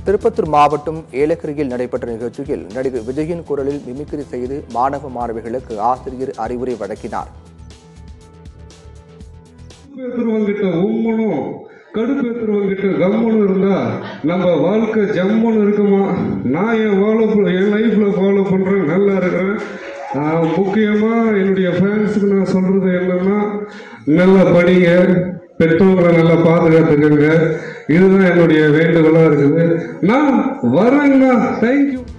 திருப்பத்தூர் மாவட்டம் ஏலகிரியில் நடைபெற்ற நிகழ்ச்சியில் நடிகர் விஜயின் குரலில் மிமிக்ரி செய்து மாணவ மாணவிகளுக்கு ஆசிரியர் அறிவுரை வழங்கினார் கடுப்பேத்துறவங்கிட்ட உம்மனும் கடுப்பேத்துறவங்கிட்ட கம்முன்னு இருந்தா நம்ம வாழ்க்கை ஜம்முன்னு இருக்குமா நான் என் ஃபாலோ என் லைஃப்ல ஃபாலோ பண்றேன் நல்லா இருக்கிறேன் ஆஹ் முக்கியமா என்னுடைய ஃபேன்ஸுக்கு நான் சொல்றது என்னன்னா நல்லா படிங்க பெற்றோர்களை நல்லா பாதுகாத்துக்கங்க இதுதான் என்னுடைய வேண்டுகோளா இருக்குது நான் வரேங்கண்ணா தேங்க்யூ